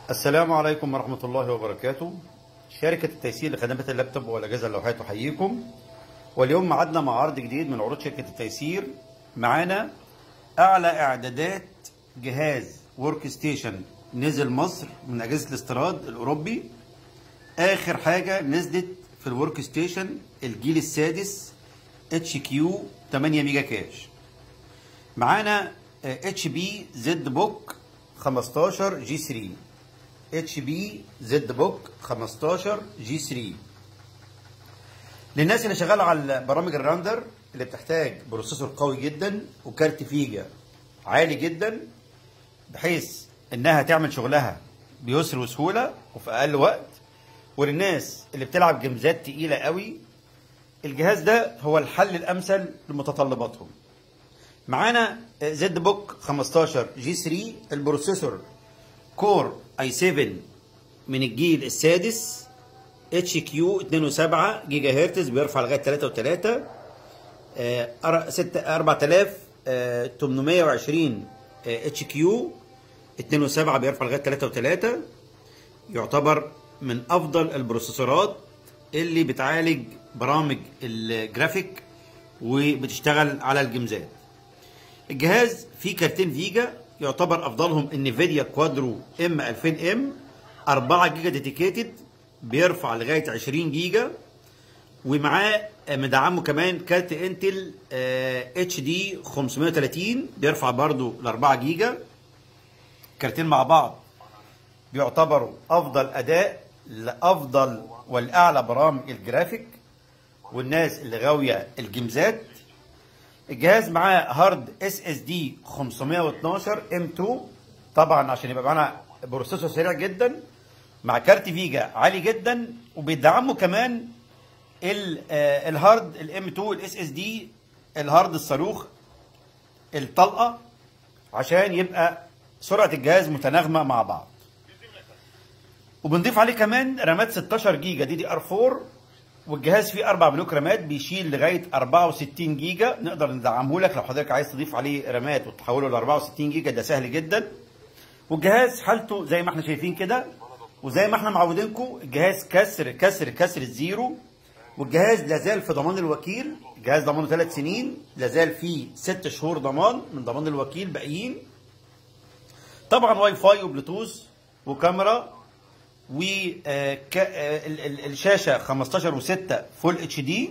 السلام عليكم ورحمة الله وبركاته شركة التيسير لخدمات اللابتوب والأجهزة اللوحية تحييكم واليوم معادنا مع عرض جديد من عروض شركة التيسير معانا أعلى إعدادات جهاز ورك ستيشن نزل مصر من أجهزة الاستيراد الأوروبي آخر حاجة نزلت في الورك ستيشن الجيل السادس اتش كيو 8 ميجا كاش معانا اتش بي زد بوك 15 جي 3 اتش بي زد بوك 15 جي 3 للناس اللي شغاله على برامج الراندر اللي بتحتاج بروسيسور قوي جدا وكارت فيجا عالي جدا بحيث انها تعمل شغلها بيسر وسهوله وفي اقل وقت وللناس اللي بتلعب جيمزات تقيله قوي الجهاز ده هو الحل الامثل لمتطلباتهم معانا زد بوك 15 جي 3 البروسيسور كور اي 7 من الجيل السادس اتش كيو 2.7 جيجا هرتز بيرفع لغايه 3 و3 6 4820 اتش كيو 2.7 بيرفع لغايه 3 و3 يعتبر من افضل البروسيسورات اللي بتعالج برامج الجرافيك وبتشتغل على الجيمزات الجهاز فيه كارتين فيجا يعتبر افضلهم انفيديا كوادرو ام 2000 ام 4 جيجا ديديكيتد بيرفع لغايه 20 جيجا ومعاه مدعمه كمان كارت انتل اتش دي 530 بيرفع برضو ل 4 جيجا كارتين مع بعض بيعتبروا افضل اداء لافضل والاعلى برامج الجرافيك والناس اللي غاويه الجيمزات الجهاز معاه هارد اس اس دي 512 ام 2 طبعا عشان يبقى معانا بروسيسور سريع جدا مع كارت فيجا عالي جدا وبيدعمه كمان الهارد الام 2 الاس اس دي الهارد الصاروخ الطلقه عشان يبقى سرعه الجهاز متناغمه مع بعض وبنضيف عليه كمان رامات 16 جيجا دي دي ار 4 والجهاز فيه اربع بلوك رامات بيشيل لغايه 64 جيجا نقدر ندعمه لك لو حضرتك عايز تضيف عليه رامات وتحوله ل 64 جيجا ده سهل جدا والجهاز حالته زي ما احنا شايفين كده وزي ما احنا معودينكم الجهاز كسر كسر كسر الزيرو والجهاز لازال في ضمان الوكيل الجهاز ضمانه ثلاث سنين لازال فيه ست شهور ضمان من ضمان الوكيل باقيين طبعا واي فاي وبلوتوث وكاميرا والشاشه 15 و6 فول اتش دي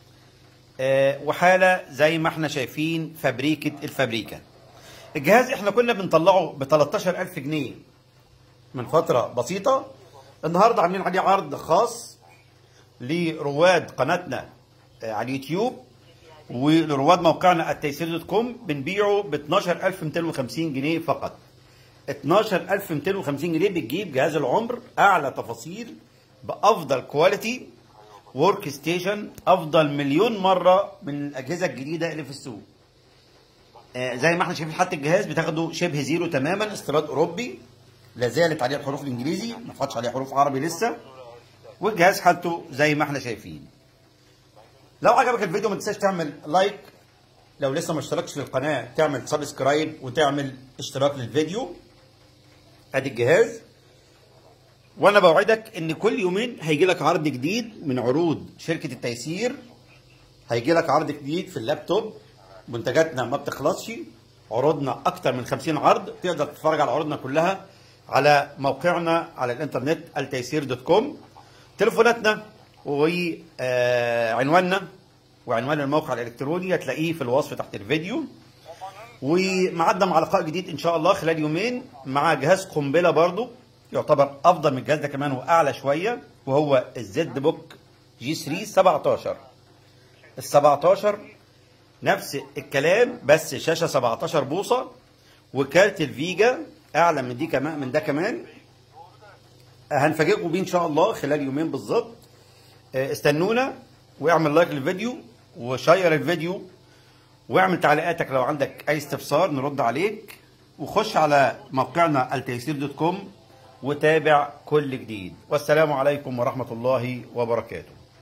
وحاله زي ما احنا شايفين فابريكه الفابريكا الجهاز احنا كنا بنطلعه ب 13000 جنيه من فتره بسيطه النهارده عاملين عليه عرض خاص لرواد قناتنا على اليوتيوب ولرواد موقعنا التيسير دوت كوم بنبيعه ب 12250 جنيه فقط 12250 جنيه بتجيب جهاز العمر اعلى تفاصيل بافضل كواليتي ورك ستيشن افضل مليون مره من الاجهزه الجديده اللي في السوق آه زي ما احنا شايفين حتى الجهاز بتاخده شبه زيرو تماما استيراد اوروبي لا زالت عليه الحروف الانجليزي ما فاتش عليه حروف عربي لسه والجهاز حالته زي ما احنا شايفين لو عجبك الفيديو ما تنساش تعمل لايك لو لسه ما اشتركتش في القناه تعمل سبسكرايب وتعمل اشتراك للفيديو ادي الجهاز وانا بوعدك ان كل يومين هيجي لك عرض جديد من عروض شركه التيسير هيجي لك عرض جديد في اللابتوب منتجاتنا ما بتخلصش عروضنا اكتر من 50 عرض تقدر تتفرج على عروضنا كلها على موقعنا على الانترنت التيسير دوت كوم تليفوناتنا وعنواننا وعنوان الموقع الالكتروني هتلاقيه في الوصف تحت الفيديو ومعدنا مع لقاء جديد ان شاء الله خلال يومين مع جهاز قنبله برضو يعتبر افضل من الجهاز ده كمان واعلى شويه وهو الزد بوك جي 3 17 ال 17 نفس الكلام بس شاشه 17 بوصه وكارت الفيجا اعلى من دي كمان من ده كمان هنفاجئكم بيه ان شاء الله خلال يومين بالظبط استنونا واعمل لايك للفيديو وشير الفيديو واعمل تعليقاتك لو عندك اي استفسار نرد عليك وخش على موقعنا التيسير دوت كوم وتابع كل جديد والسلام عليكم ورحمة الله وبركاته